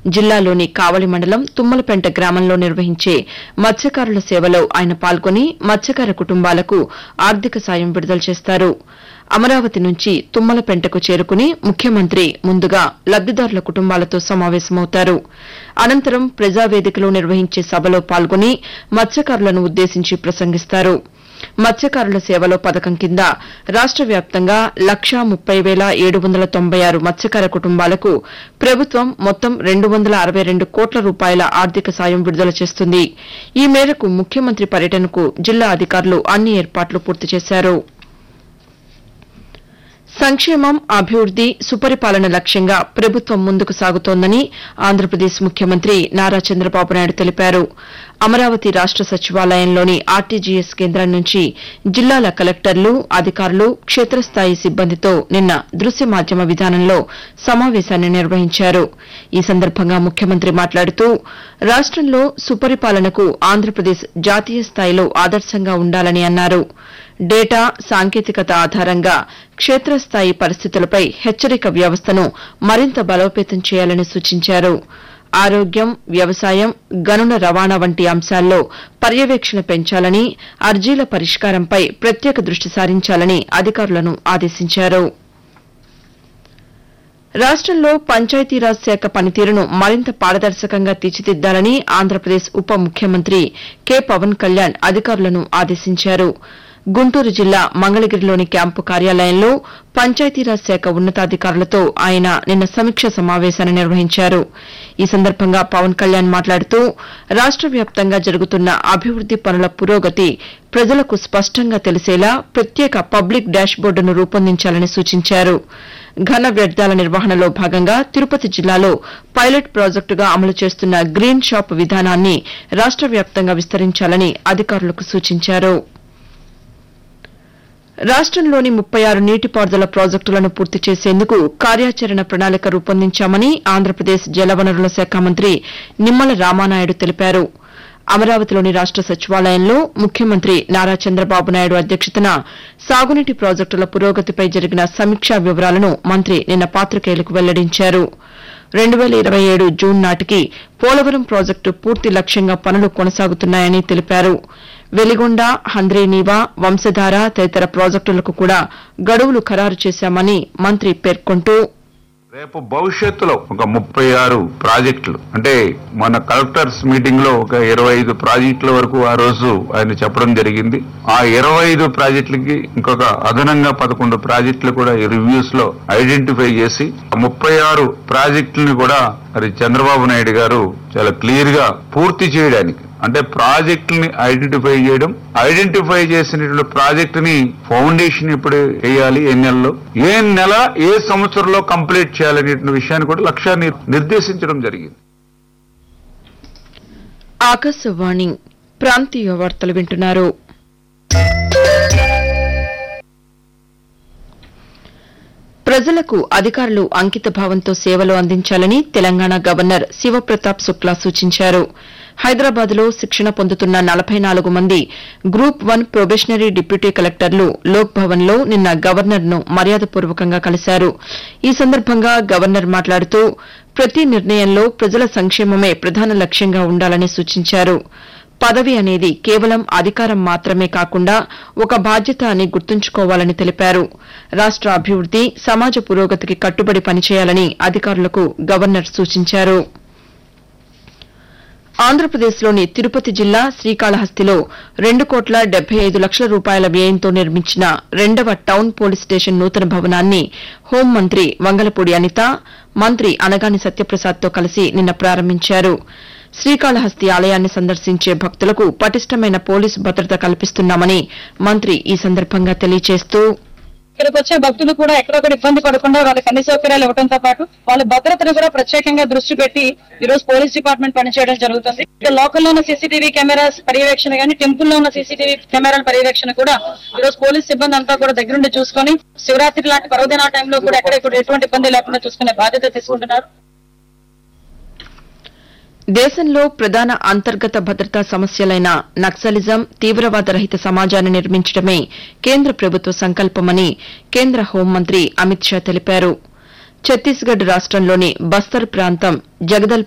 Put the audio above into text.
జిల్లాలోని కావలి మండలం తుమ్మలపెంట గ్రామంలో నిర్వహించే మత్స్యకారుల సేవలో ఆయన పాల్గొని మత్స్యకార కుటుంబాలకు ఆర్థిక సాయం విడుదల చేస్తారు అమరావతి నుంచి తుమ్మలపెంటకు చేరుకుని ముఖ్యమంత్రి ముందుగా లబ్దిదారుల కుటుంబాలతో సమావేశమవుతారు అనంతరం ప్రజావేదికలో నిర్వహించే సభలో పాల్గొని మత్స్యకారులను ఉద్దేశించి ప్రసంగిస్తారు మత్స్యకారుల సేవలో పథకం కింద రాష్ట వ్యాప్తంగా లక్షా ముప్పై వేల ఏడు వందల తొంభై ఆరు మత్స్యకార కుటుంబాలకు ప్రభుత్వం మొత్తం రెండు వందల అరవై రెండు కోట్ల రూపాయల ఆర్థిక సాయం విడుదల చేస్తుంది ఈ మేరకు ముఖ్యమంత్రి పర్యటనకు జిల్లా అధికారులు అన్ని ఏర్పాట్లు పూర్తి చేశారు సంక్షేమం అభివృద్ది సుపరిపాలన లక్ష్యంగా ప్రభుత్వం ముందుకు సాగుతోందని ఆంధ్రప్రదేశ్ ముఖ్యమంత్రి నారా చంద్రబాబు నాయుడు తెలిపారు అమరావతి రాష్ట సచివాలయంలోని ఆర్టీజీఎస్ కేంద్రం నుంచి జిల్లాల కలెక్టర్లు అధికారులు క్షేత్రస్థాయి సిబ్బందితో నిన్న దృశ్య మాధ్యమ విధానంలో సమావేశాన్ని నిర్వహించారు ఈ సందర్భంగా ముఖ్యమంత్రి మాట్లాడుతూ రాష్టంలో సుపరిపాలనకు ఆంధ్రప్రదేశ్ జాతీయ స్థాయిలో ఆదర్శంగా ఉండాలని అన్నారు డేటా సాంకేతికత ఆధారంగా క్షేత్రస్థాయి పరిస్థితులపై హెచ్చరిక వ్యవస్థను మరింత బలోపేతం చేయాలని సూచించారు ఆరోగ్యం వ్యవసాయం గనుల రవాణా వంటి అంశాల్లో పర్యవేక్షణ పెంచాలని అర్జీల పరిష్కారంపై ప్రత్యేక దృష్టి సారించాలని అధికారులను ఆదేశించారు రాష్టంలో పంచాయతీరాజ్ శాఖ పనితీరును మరింత పారదర్శకంగా తీర్చిదిద్దాలని ఆంధ్రప్రదేశ్ ఉప ముఖ్యమంత్రి కె పవన్ కళ్యాణ్ అధికారులను ఆదేశించారు గుంటూరు జిల్లా మంగళగిరిలోని క్యాంపు కార్యాలయంలో పంచాయతీరాజ్ శాఖ ఉన్నతాధికారులతో ఆయన నిన్న సమీక్ష సమావేశాన్ని నిర్వహించారు ఈ సందర్భంగా పవన్ కళ్యాణ్ మాట్లాడుతూ రాష్ట వ్యాప్తంగా జరుగుతున్న అభివృద్ది పనుల పురోగతి ప్రజలకు స్పష్టంగా తెలిసేలా ప్రత్యేక పబ్లిక్ డాష్బోర్డును రూపొందించాలని సూచించారు ఘన వ్యర్థాల నిర్వహణలో భాగంగా తిరుపతి జిల్లాలో పైలట్ ప్రాజెక్టుగా అమలు చేస్తున్న గ్రీన్ షాప్ విధానాన్ని రాష్ట వ్యాప్తంగా విస్తరించాలని అధికారులకు సూచించారు రాష్టంలోని ముప్పై ఆరు నీటిపారుదల ప్రాజెక్టులను పూర్తి చేసేందుకు కార్యాచరణ ప్రణాళిక రూపొందించామని ఆంధ్రప్రదేశ్ జలవనరుల శాఖ మంత్రి నిమ్మల రామానాయుడు తెలిపారు అమరావతిలోని రాష్ట సచివాలయంలో ముఖ్యమంత్రి నారా చంద్రబాబు నాయుడు అధ్యక్షతన సాగునీటి ప్రాజెక్టుల పురోగతిపై జరిగిన సమీక్షా వివరాలను మంత్రి నిన్న పాతికేయులకు వెల్లడించారు రెండు వేల ఇరవై ఏడు జూన్ నాటికి పోలవరం ప్రాజెక్టు పూర్తి లక్ష్యంగా పనులు కొనసాగుతున్నాయని తెలిపారు వెలిగొండ హంద్రీనీవా వంశధార తదితర ప్రాజెక్టులకు కూడా గడువులు ఖరారు చేశామని మంత్రి పేర్కొంటూ రేపు భవిష్యత్తులో ఒక ముప్పై ఆరు ప్రాజెక్టులు అంటే మన కలెక్టర్స్ మీటింగ్ లో ఒక ఇరవై ఐదు ప్రాజెక్టుల వరకు ఆ రోజు ఆయన చెప్పడం జరిగింది ఆ ఇరవై ఐదు ప్రాజెక్టులకి ఇంకొక అదనంగా పదకొండు ప్రాజెక్టులు కూడా ఈ రివ్యూస్ లో ఐడెంటిఫై చేసి ఆ ముప్పై ఆరు ప్రాజెక్టులను కూడా మరి చంద్రబాబు నాయుడు గారు చాలా క్లియర్ గా పూర్తి చేయడానికి అంటే ప్రాజెక్టుని ఐడెంటిఫై చేయడం ఐడెంటిఫై చేసినటువంటి ప్రాజెక్టుని ఫౌండేషన్ ఎప్పుడు వేయాలి ఏ నెలలో ఏ నెల ఏ సంవత్సరంలో కంప్లీట్ చేయాలనే విషయాన్ని కూడా లక్ష్యాన్ని నిర్దేశించడం జరిగింది ఆకాశవాణి ప్రాంతీయ వార్తలు వింటున్నారు ప్రజలకు అధికారులు అంకిత భావంతో సేవలు అందించాలని తెలంగాణ గవర్నర్ శివప్రతాప్ శుక్లా సూచించారు హైదరాబాద్ లో శిక్షణ పొందుతున్న నలభై నాలుగు మంది గ్రూప్ వన్ ప్రొబేషనరీ డిప్యూటీ కలెక్టర్లు లోక్ భవన్ లో నిన్న గవర్నర్ ను మర్యాదపూర్వకంగా కలిశారు ఈ సందర్భంగా గవర్నర్ మాట్లాడుతూ ప్రతి నిర్ణయంలో ప్రజల సంక్షేమమే ప్రధాన లక్ష్యంగా ఉండాలని సూచించారు పదవి అనేది కేవలం అధికారం మాత్రమే కాకుండా ఒక బాధ్యత అని గుర్తుంచుకోవాలని తెలిపారు రాష్ట అభివృద్ది సమాజ పురోగతికి కట్టుబడి పనిచేయాలని అధికారులకు గవర్నర్ సూచించారు ఆంధ్రప్రదేశ్లోని తిరుపతి జిల్లా శ్రీకాళహస్తిలో రెండు కోట్ల డెబ్బై ఐదు లక్షల రూపాయల వ్యయంతో నిర్మించిన రెండవ టౌన్ పోలీస్ స్టేషన్ నూతన భవనాన్ని హోంమంత్రి వంగలపూడి అనిత మంత్రి అనగాని సత్యప్రసాద్తో కలిసి నిన్న ప్రారంభించారు శ్రీకాళహస్తి ఆలయాన్ని సందర్శించే భక్తులకు పటిష్టమైన పోలీసు భద్రత కల్పిస్తున్నామని మంత్రి ఈ సందర్భంగా తెలియజేస్తూ ఇక్కడికి వచ్చే భక్తులు కూడా ఎక్కడ కూడా ఇబ్బంది పడకుండా వాళ్ళకి అన్ని సౌకర్యాలు ఇవ్వడంతో పాటు వాళ్ళ భద్రతను కూడా ప్రత్యేకంగా దృష్టి పెట్టి ఈ రోజు పోలీస్ డిపార్ట్మెంట్ పనిచేయడం జరుగుతుంది ఇక్కడ లోకల్ లో ఉన్న సీసీటీవీ కెమెరాస్ పర్యవేక్షణ కానీ టెంపుల్ లో ఉన్న సీసీటీవీ కెమెరాల పర్యవేక్షణ కూడా ఈ రోజు పోలీస్ సిబ్బంది అంతా కూడా దగ్గరుండి చూసుకొని శివరాత్రి లాంటి పర్వదినాల టైంలో కూడా ఎక్కడ కూడా ఎటువంటి ఇబ్బంది లేకుండా చూసుకునే బాధ్యత తీసుకుంటున్నారు దేశంలో ప్రధాన అంతర్గత భద్రతా సమస్యలైన నక్సలిజం తీవ్రవాద రహిత సమాజాన్ని నిర్మించడమే కేంద్ర ప్రభుత్వ సంకల్పమని కేంద్ర హోంమంత్రి అమిత్ షా తెలిపారు ఛత్తీస్గఢ్ రాష్టంలోని బస్తర్ ప్రాంతం జగదల్